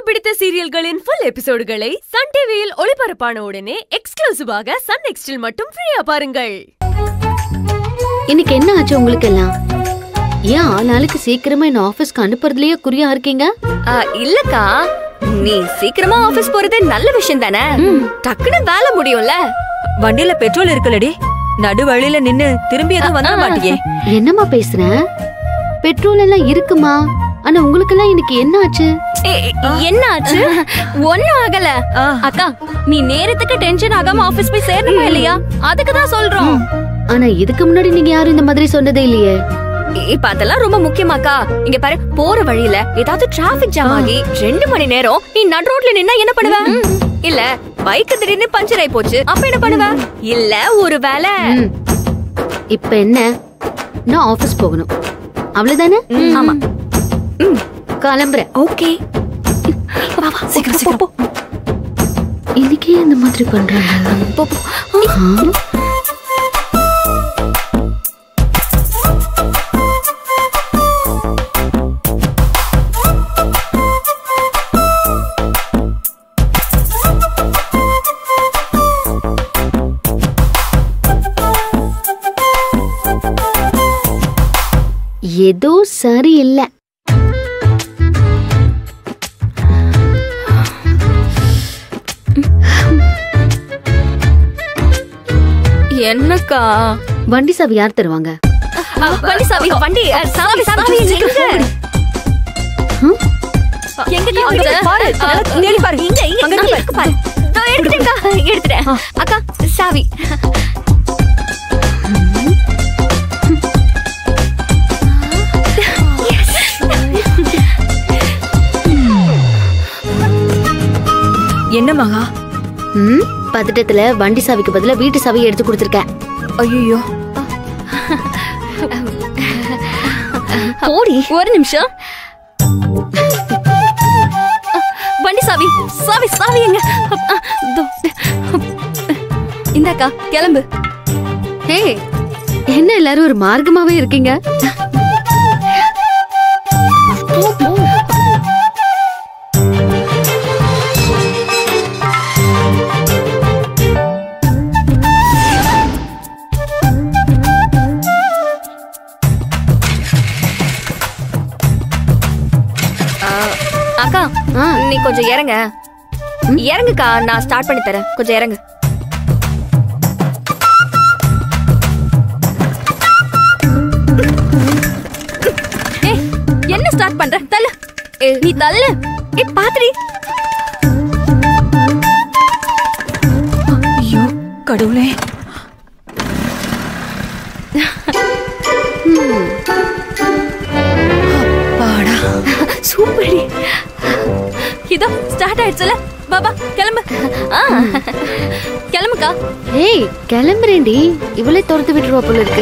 பிடித்த சீரியல்களின் full எபிசோடுகளை Sun டிவியில் ஒளிபரப்பான உடனே எக்ஸ்க்ளூசிவாக சன் நெக்ஸ்டில் மட்டும் ஃப்ரீயா பாருங்கள் இன்னைக்கு என்ன ஆச்சு உங்களுக்கு எல்லாம் ஏன் ஆளாளுக்கு சீக்கிரமா என்ன ஆபீஸ்க்கு அனுப்புறதுலயே குறியா இருக்கீங்க ஆ, இல்லக்கா நீ சீக்கிரமா ஆபீஸ் போறது நல்ல விஷயம் தானே டக்குனு வேலை முடியும்ல வண்டியில பெட்ரோல் இருக்குல்லடி நடு வழியில நின்னு திரும்பி எதுவும் வந்துட மாட்டியே என்னம்மா பேசுற பெட்ரோல் எல்லாம் இருக்குமா ஆனா உங்களுக்கு எல்லாம் இன்னைக்கு என்ன ஆச்சு ஏ, என்ன ஆச்சு ஒண்ணும் ஆகல அக்கா நீ நேரத்துக்கு டென்ஷன் ஆகாம ஆபீஸ் போய் சேரணுமா இல்லையா அதுக்கு தான் சொல்றோம் ஆனா இதுக்கு முன்னாடி நீங்க யாரும் இந்த மாதிரி சொன்னதே இல்லையே இப்ப அதெல்லாம் ரொம்ப முக்கியமாக்கா இங்க பாரு போற வழியில ஏதாவது டிராபிக் ஜாம் ஆகி ரெண்டு மணி நேரம் நீ நடு ரோட்ல நின்னா என்ன பண்ணுவ இல்ல பைக் திடீர்னு பஞ்சர் ஆயி போச்சு அப்ப என்ன பண்ணுவ இல்ல ஒரு வேலை ம். இப்ப என்ன நான் ஆபீஸ் போகணும் அவ்வளவுதானே ஆமா கிளம்புறேன் ஓகே சீக்கிரம் சீக்கிரம் இன்னைக்கே இந்த மாதிரி பண்றாங்க போ, போ. ஆ? ஏதோ சரியில்லை என்னக்கா வண்டி சாவி யார் தருவாங்க அ, வண்டி சாவி வண்டி அ, சாவி சாவி எங்க ம்? எங்க அங்க பாரு, அங்க தேடி பாரு. இங்க இங்க அங்க இங்க இருக்கு இருக்கு பாரு இதோ எடுத்துட்டேன்க்கா எடுத்துட்டேன் அக்கா சாவி என்ன மகா ம் பதட்டத்துல வண்டி சாவிக்கு பதிலா வீட்டு சாவியை எடுத்து கொடுத்துருக்கேன் ஐயோ போடி ஒரு நிமிஷம் வண்டி சாவி சாவி சாவி எங்க இதோ. இந்தாக்கா கிளம்பு ஹே என்ன எல்லாரும் ஒரு மார்க்கமாவே இருக்கீங்க அக்கா ஆ. நீ கொஞ்சம் இறங்க இறங்குக்கா நான் ஸ்டார்ட் பண்ணி தரேன் கொஞ்சம் இறங்கு ஏய், என்ன ஸ்டார்ட் பண்ற தள்ளு ஏய், நீ தள்ளு ஏ பாத்துடி ஐயோ கடவுளே அப்பாடா சூப்பர் இதோ ஸ்டார்ட் ஆயிடுச்சுல பாபா கிளம்பு ஆ, கிளம்புக்கா ஏய் கிளம்புறேன்டி இவளே துரத்து விட்டுருவா போல இருக்கு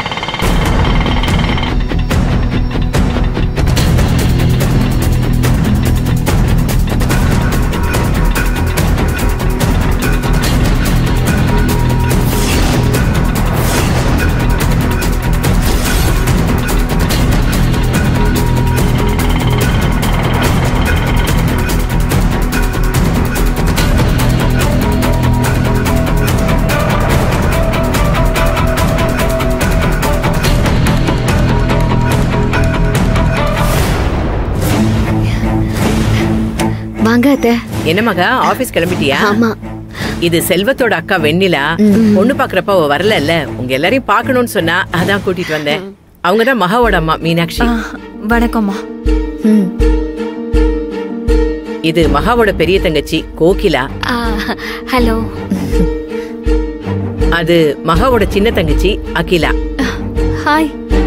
வாங்க அத்தை என்ன மகா ஆபீஸ் கிளம்பிட்டியா ஆமா இது செல்வத்தோட அக்கா வெண்ணிலா பொண்ணு பாக்குறப்ப அவ வரல உங்க எல்லாரையும் பார்க்கணும்னு சொன்னா அதான் கூட்டிட்டு வந்தேன் அவங்கதான் மகாவோட அம்மா மீனாட்சி வணக்கம்மா ம் இது மகாவோட பெரிய தங்கச்சி கோகிலா ஆ, ஹலோ அது மகாவோட சின்ன தங்கச்சி அகிலா ஹாய்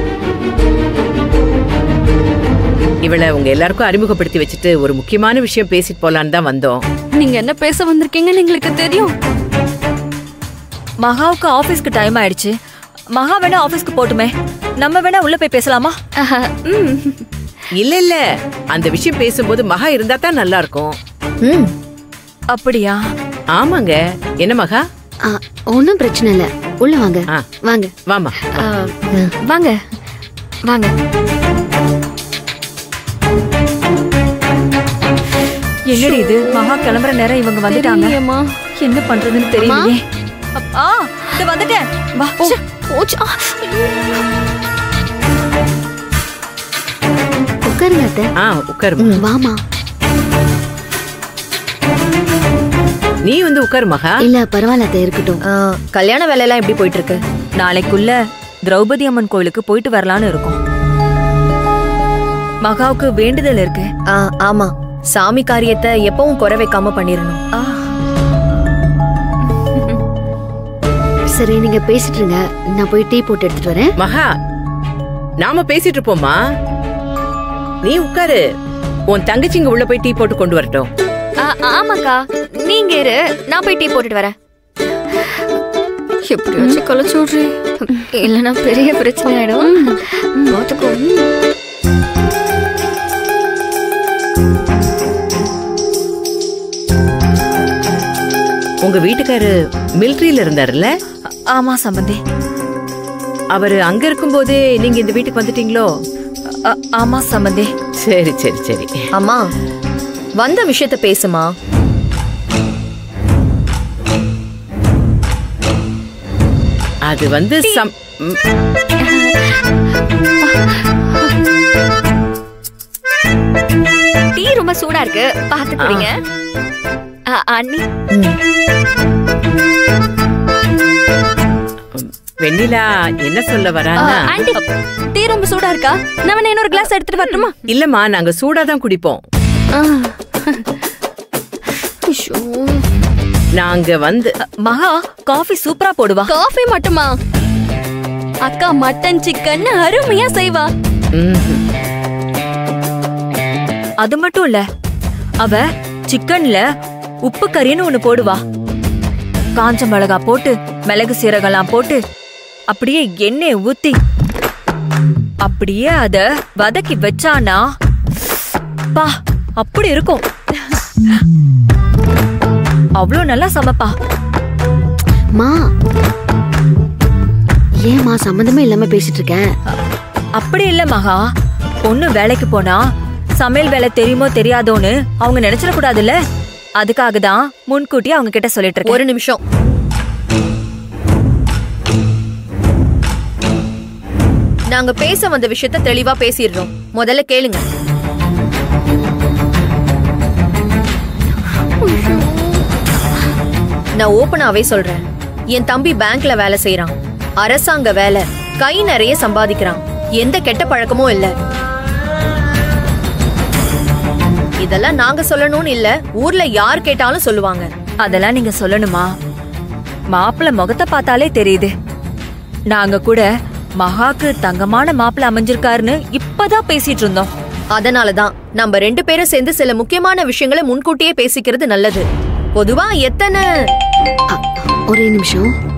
இவளை உங்க எல்லாருக்கும் அறிமுகப்படுத்தி வச்சுட்டு ஒரு முக்கியமான விஷயம் பேசிட்டு போலான்னு தான் வந்தோம் நீங்க என்ன பேச வந்திருக்கீங்கன்னு எங்களுக்கு தெரியும் மகாவுக்கு ஆபீஸ்க்கு டைம் ஆயிடுச்சு மகா வேணா ஆபீஸ்க்கு போட்டுமே நம்ம வேணா உள்ள போய் பேசலாமா ஆஹா, ம். இல்ல இல்ல அந்த விஷயம் பேசும்போது மகா இருந்தா தான் நல்லா இருக்கும் ம் அப்படியா ஆமாங்க என்ன மகா ஆ, ஒண்ணும் பிரச்சனை இல்ல உள்ள வாங்க ஆ. வாங்க வாமா ஆ, வாங்க வாங்க என்னடி இது மகா கிளம்புற நேரம் இவங்க வந்துட்டாங்க தெரியலையேம்மா. என்ன பண்றதுன்னு தெரியலையே அப்- ஆ இது வந்துட்டேன் வா ச்சே. போச்சு ஆ, உட்காருங்க அத்தை ஆ உட்காருமா வாமா நீ வந்து உட்காரு மகா இல்ல பரவாயில்ல அத்தை இருக்கட்டும் ஆ, கல்யாண வேலையெல்லாம் எப்படி போயிட்டு இருக்கு நாளைக்குள்ள திரௌபதி அம்மன் கோயிலுக்கு போயிட்டு வரலான்னு இருக்கோம் மகாவுக்கு வேண்டுதல் இருக்கு ஆ, ஆமா சாமி காரியத்தை எப்பவும் குறை வைக்காம பண்ணிரணும் ஆ, சரி நீங்க பேசிட்டு இருங்க நான் போய் டீ போட்டு எடுத்துட்டு வரேன் மகா நாம பேசிட்டு இருப்போமா நீ உட்காரு உன் தங்கச்சிங்க உள்ள போய் டீ போட்டு கொண்டு வரட்டும் ஆ, ஆமாக்கா நீங்க இரு நான் போய் டீ போட்டுட்டு வரேன் எப்படியாச்சும் கழிச்சு விட்றி இல்லைன்னா பெரிய பிரச்சனை ஆயிடும் பார்த்துக்கோ உங்க வீட்டுக்காரு மிலிட்டரியில இருந்தாருல்ல ஆமா சம்பந்தி அவரு அங்க இருக்கும்போதே நீங்க இந்த வீட்டுக்கு வந்துட்டீங்களோ ஆ- ஆமா சம்பந்தி சரி சரி சரி அம்மா வந்த விஷயத்த பேசுமா அது வந்து சம் ம், டீ ரொம்ப சூடா இருக்கு பார்த்து குடிங்க ஆ, அண்ணி வெண்ணிலா என்ன சொல்ல ஆ, வரான்னா ஆண்டி டீ ரொம்ப சூடா இருக்கா நான் வேணா இன்னொரு கிளாஸ் எடுத்துட்டு வரட்டுமா இல்லம்மா நாங்க சூடா தான் குடிப்போம் நாங்க வந்து மகா காஃபி சூப்பரா போடுவா காஃபி மட்டுமா அக்கா மட்டன் சிக்கன் அருமையா செய்வா ம்ஹும். அது மட்டும் இல்ல அவ சிக்கன்ல உப்பு கறின்னு ஒண்ணு போடுவா காஞ்ச மிளகா போட்டு மிளகு சீரகம்லாம் போட்டு அப்படியே எண்ணெய் ஊத்தி அப்படியே அத வதக்கி வச்சானா பா அப்படி இருக்கும் அவ்வளோ நல்லா சமைப்பா மா ஏம்மா சம்மந்தமே இல்லாம பேசிட்டு இருக்கேன் அப்படி இல்ல மகா பொண்ணு வேலைக்கு போனா சமையல் வேலை தெரியுமோ தெரியாதோன்னு அவங்க நினைச்சிடக்கூடாதுல்ல அதுக்காக தான் முன்கூட்டி அவங்க கிட்ட சொல்லிட்டு இருக்கேன் ஒரு நிமிஷம் நாங்க பேச வந்த விஷயத்த தெளிவா பேசிடுறோம் முதல்ல கேளுங்க நான் ஓபனாவே சொல்றேன் என் தம்பி பேங்க்ல வேலை செய்யறான் அரசாங்க வேலை கை நிறைய சம்பாதிக்கிறான் எந்த கெட்ட பழக்கமும் இல்ல இதெல்லாம் நாங்க சொல்லணும்னு இல்ல ஊர்ல யார் கேட்டாலும் சொல்லுவாங்க அதெல்லாம் நீங்க சொல்லணுமா மாப்பிள்ளை முகத்தை பார்த்தாலே தெரியுது நாங்க கூட மகாக்கு தங்கமான மாப்பிள்ளை அமைஞ்சிருக்காருன்னு இப்பதான் பேசிட்டு இருந்தோம் அதனாலதான் நம்ம ரெண்டு பேரும் சேர்ந்து சில முக்கியமான விஷயங்களை முன்கூட்டியே பேசிக்கிறது நல்லது பொதுவா எத்தனை அ, ஒரே நிமிஷம்